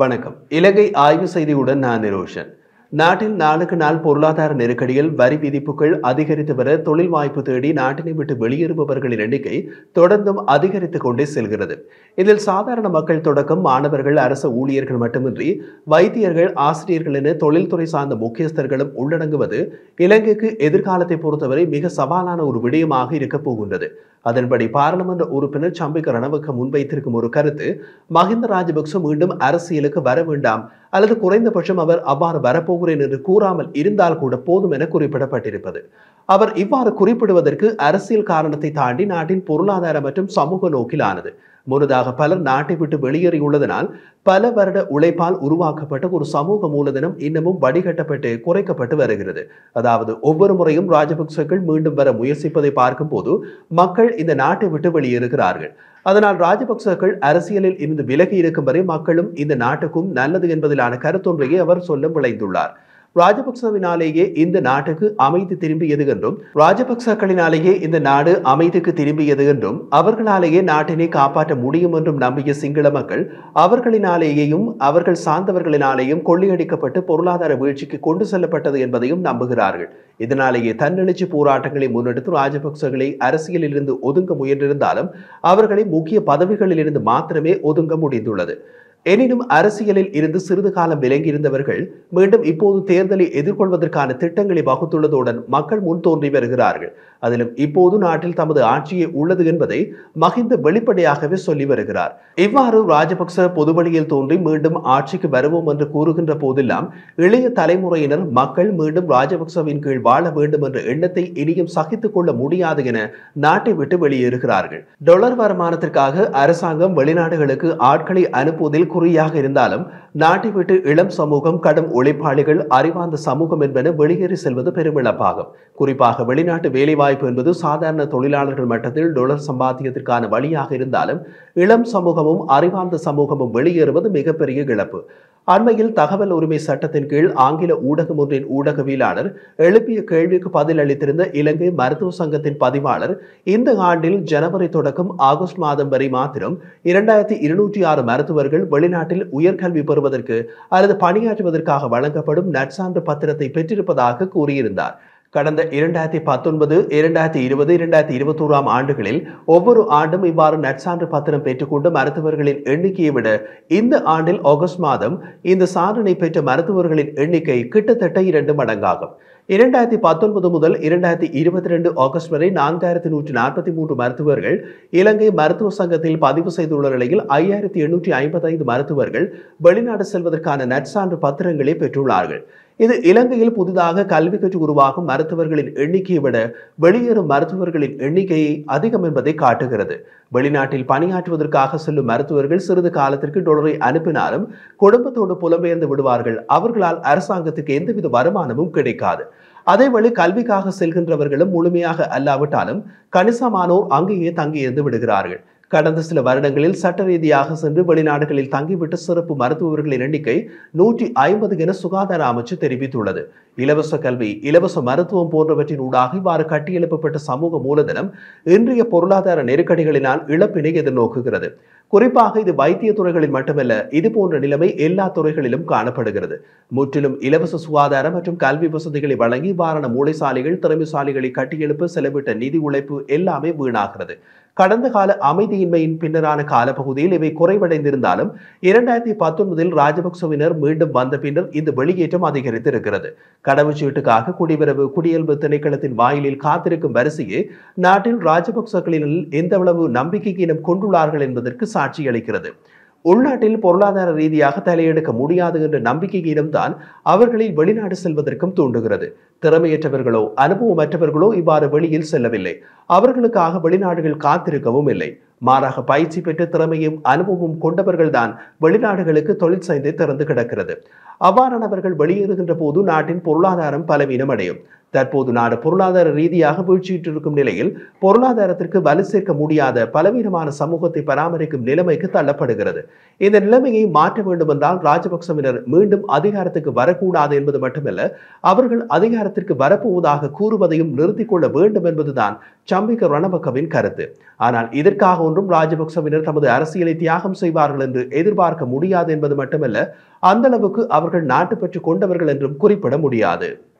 வணக்கம் இலங்கை ஆய்வு செய்தியுடன் நான் நிரோஷன் நாட்டில் நாளுக்கு நாள் பொருளாதார நெருக்கடியில் வரி விதிப்புகள் அதிகரித்து வர தொழில் வாய்ப்பு தேடி நாட்டினை விட்டு வெளியேறுபவர்களின் எண்ணிக்கை தொடர்ந்தும் அதிகரித்துக் கொண்டே செல்கிறது இதில் சாதாரண மக்கள் தொடக்கம் மாணவர்கள் அரசு ஊழியர்கள் மட்டுமின்றி வைத்தியர்கள் ஆசிரியர்கள் என தொழில்துறை சார்ந்த முக்கியஸ்தர்களும் உள்ளடங்குவது இலங்கைக்கு எதிர்காலத்தை பொறுத்தவரை மிக சவாலான ஒரு விடயமாக இருக்கப் போகின்றது அதன்படி பாராளுமன்ற உறுப்பினர் சம்பிக்க ரணவக்க முன்வைத்திருக்கும் ஒரு கருத்து மஹிந்த ராஜபக்ச மீண்டும் அரசியலுக்கு வர வேண்டாம் அல்லது குறைந்தபட்சம் அவர் அவ்வாறு வரப்போகிறேன் என்று கூறாமல் இருந்தால் கூட போதும் என குறிப்பிடப்பட்டிருப்பது அவர் இவ்வாறு குறிப்பிடுவதற்கு அரசியல் காரணத்தை தாண்டி நாட்டின் பொருளாதார மற்றும் சமூக நோக்கிலானது முன்னதாக பலர் நாட்டை விட்டு வெளியேறியுள்ளதனால் பல வருட உழைப்பால் உருவாக்கப்பட்ட ஒரு சமூக மூலதனம் இன்னமும் வடிகட்டப்பட்டு குறைக்கப்பட்டு வருகிறது அதாவது ஒவ்வொரு முறையும் ராஜபக்சர்கள் மீண்டும் வர முயற்சிப்பதை பார்க்கும்போது மக்கள் இந்த நாட்டை விட்டு வெளியேறுகிறார்கள் அதனால் ராஜபக்சர்கள் அரசியலில் இருந்து விலகி இருக்கும் வரை மக்களும் இந்த நாட்டுக்கும் நல்லது என்பதிலான கருத்தொன்றையே அவர் சொல்ல விளைந்துள்ளார் ராஜபக்சவினாலேயே இந்த நாட்டுக்கு அமைதி திரும்பியது என்றும் ராஜபக்சக்களினாலேயே இந்த நாடு அமைதிக்கு திரும்பியது என்றும் அவர்களாலேயே நாட்டினை காப்பாற்ற முடியும் என்றும் நம்பிய சிங்கள மக்கள் அவர்களினாலேயும் அவர்கள் சார்ந்தவர்களினாலேயும் கொள்ளையடிக்கப்பட்டு பொருளாதார வீழ்ச்சிக்கு கொண்டு செல்லப்பட்டது என்பதையும் நம்புகிறார்கள் இதனாலேயே தன்னெழுச்சி போராட்டங்களை முன்னெடுத்து ராஜபக்சர்களை அரசியலில் இருந்து ஒதுங்க முயன்றிருந்தாலும் அவர்களை முக்கிய பதவிகளில் இருந்து மாத்திரமே ஒதுங்க முடிந்துள்ளது எனினும் அரசியலில் இருந்து சிறிது காலம் விலகியிருந்தவர்கள் மீண்டும் இப்போது தேர்தலை எதிர்கொள்வதற்கான திட்டங்களை வகுத்துள்ளதுடன் மக்கள் முன் தோன்றி வருகிறார்கள் அதிலும் இப்போது நாட்டில் தமது ஆட்சியே உள்ளது என்பதை மஹிந்த வெளிப்படையாகவே சொல்லி வருகிறார் இவ்வாறு ராஜபக்ச பொதுவழியில் தோன்றி மீண்டும் ஆட்சிக்கு வருவோம் என்று கூறுகின்ற போதெல்லாம் இளைய தலைமுறையினர் மக்கள் மீண்டும் ராஜபக்சவின் கீழ் வாழ வேண்டும் என்ற எண்ணத்தை இனியும் சகித்துக் கொள்ள முடியாது என நாட்டை விட்டு வெளியேறுகிறார்கள் டொலர் வருமானத்திற்காக அரசாங்கம் வெளிநாடுகளுக்கு ஆட்களை அனுப்புவதில் குறியாக இருந்தாலும் நாட்டை விட்டு இளம் சமூகம் கடும் உழைப்பாளிகள் அறிவார்ந்த சமூகம் என்பன வெளியேறி செல்வது பெருமிழப்பாகும் குறிப்பாக வெளிநாட்டு வேலைவாய்ப்பு என்பது சாதாரண தொழிலாளர்கள் மட்டத்தில் டொலர் சம்பாத்தியத்திற்கான வழியாக இருந்தாலும் இளம் சமூகமும் அறிவார்ந்த சமூகமும் வெளியேறுவது மிகப்பெரிய இழப்பு அண்மையில் தகவல் உரிமை சட்டத்தின் கீழ் ஆங்கில ஊடகம் ஒன்றின் ஊடகவியலாளர் எழுப்பிய கேள்விக்கு பதில் அளித்திருந்த இலங்கை மருத்துவ சங்கத்தின் பதிவாளர் இந்த ஆண்டில் ஜனவரி தொடக்கம் ஆகஸ்ட் மாதம் வரை மாத்திரம் இரண்டாயிரத்தி இருநூற்றி ஆறு மருத்துவர்கள் வெளிநாட்டில் உயர்கல்வி பெறுவதற்கு அல்லது பணியாற்றுவதற்காக வழங்கப்படும் நற்சான்று பத்திரத்தை பெற்றிருப்பதாக கூறியிருந்தார் கடந்த இரண்டாயிரத்தி பத்தொன்பது இரண்டாயிரத்தி இருபது இரண்டாயிரத்தி இருபத்தோராம் ஆண்டுகளில் ஒவ்வொரு ஆண்டும் இவ்வாறு நற்சான்று பத்திரம் பெற்றுக்கொண்ட மருத்துவர்களின் எண்ணிக்கையை விட இந்த ஆண்டில் ஆகஸ்ட் மாதம் இந்த சாதனை பெற்ற மருத்துவர்களின் எண்ணிக்கை கிட்டத்தட்ட இரண்டு மடங்காகும் இரண்டாயிரத்தி பத்தொன்பது முதல் இரண்டாயிரத்தி இருபத்தி ரெண்டு ஆகஸ்ட் வரை நான்காயிரத்தி நூற்றி நாற்பத்தி மூன்று மருத்துவர்கள் இலங்கை மருத்துவ சங்கத்தில் பதிவு செய்துள்ள நிலையில் ஐயாயிரத்தி எண்ணூற்றி ஐம்பத்தைந்து மருத்துவர்கள் வெளிநாடு செல்வதற்கான நற்சான்று பத்திரங்களை பெற்றுள்ளார்கள் இது இலங்கையில் புதிதாக கல்வி கற்று உருவாகும் மருத்துவர்களின் எண்ணிக்கையை விட வெளியேறும் மருத்துவர்களின் எண்ணிக்கையை அதிகம் என்பதை காட்டுகிறது வெளிநாட்டில் பணியாற்றுவதற்காக செல்லும் மருத்துவர்கள் சிறிது காலத்திற்கு டொலரை அனுப்பினாலும் குடும்பத்தோடு புலம்பெயர்ந்து விடுவார்கள் அவர்களால் அரசாங்கத்துக்கு எந்தவித வருமானமும் கிடைக்காது அதேவேளை கல்விக்காக செல்கின்றவர்களும் முழுமையாக அல்லாவிட்டாலும் கணிசமானோர் அங்கேயே தங்கியிருந்து விடுகிறார்கள் கடந்த சில வருடங்களில் சட்ட ரீதியாக சென்று வெளிநாடுகளில் தங்கிவிட்ட சிறப்பு மருத்துவர்களின் எண்ணிக்கை நூற்றி ஐம்பது என சுகாதார அமைச்சு தெரிவித்துள்ளது இலவச கல்வி இலவச மருத்துவம் போன்றவற்றின் ஊடாக இவ்வாறு கட்டியெழுப்பப்பட்ட சமூக மூலதனம் இன்றைய பொருளாதார நெருக்கடிகளினால் இழப்பினை எதிர்நோக்குகிறது குறிப்பாக இது வைத்திய துறைகளில் மட்டுமல்ல இது போன்ற நிலைமை எல்லா துறைகளிலும் காணப்படுகிறது முற்றிலும் இலவச சுகாதார மற்றும் கல்வி வசதிகளை வழங்கி இவ்வாறான மூளைசாலைகள் திறமைசாலிகளை கட்டியெழுப்ப செலவிட்ட நிதி உழைப்பு எல்லாமே வீணாகிறது கடந்த கால அமைதியின்மையின் பின்னரான காலப்பகுதியில் இவை குறைவடைந்திருந்தாலும் இரண்டாயிரத்தி பத்தொன்பதில் ராஜபக்சவினர் மீண்டும் வந்த பின்னர் இந்த வெளியேற்றம் அதிகரித்திருக்கிறது கடவுச்சீட்டுக்காக குடிவரவு குடியல்பு திணைக்களத்தின் வாயிலில் காத்திருக்கும் வரிசையே நாட்டில் ராஜபக்சகளில் எந்தளவு நம்பிக்கையினம் கொண்டுள்ளார்கள் என்பதற்கு சாட்சியளிக்கிறது உள்நாட்டில் பொருளாதார ரீதியாக தலையெடுக்க முடியாது என்ற நம்பிக்கையிடம்தான் அவர்களை வெளிநாடு செல்வதற்கும் தூண்டுகிறது திறமையற்றவர்களோ அனுபவமற்றவர்களோ இவ்வாறு வெளியில் செல்லவில்லை அவர்களுக்காக வெளிநாடுகள் காத்திருக்கவும் இல்லை மாறாக பயிற்சி பெற்ற திறமையும் அனுபவமும் கொண்டவர்கள்தான் வெளிநாடுகளுக்கு தொழில் செய்து திறந்து கிடக்கிறது அவ்வாறானவர்கள் வெளியேறுகின்ற போது நாட்டின் பொருளாதாரம் பலவீனமடையும் தற்போது நாடு பொருளாதார ரீதியாக வீழ்ச்சியிட்டிருக்கும் நிலையில் பொருளாதாரத்திற்கு வலு சேர்க்க முடியாத பலவீனமான சமூகத்தை பராமரிக்கும் நிலைமைக்கு தள்ளப்படுகிறது இந்த நிலைமையை மாற்ற வேண்டும் என்றால் ராஜபக்சவினர் மீண்டும் அதிகாரத்துக்கு வரக்கூடாது என்பது மட்டுமல்ல அவர்கள் அதிகாரத்திற்கு வரப்போவதாக கூறுவதையும் நிறுத்திக் கொள்ள வேண்டும் என்பதுதான் சம்பிக்க ரணபக்கவின் கருத்து ஆனால் இதற்காக ஒன்றும் ராஜபக்சவினர் தமது அரசியலை தியாகம் செய்வார்கள் என்று எதிர்பார்க்க முடியாது என்பது மட்டுமல்ல அந்த அளவுக்கு அவர்கள் நாட்டுப்பற்று கொண்டவர்கள் என்றும் குறிப்பிட முடியாது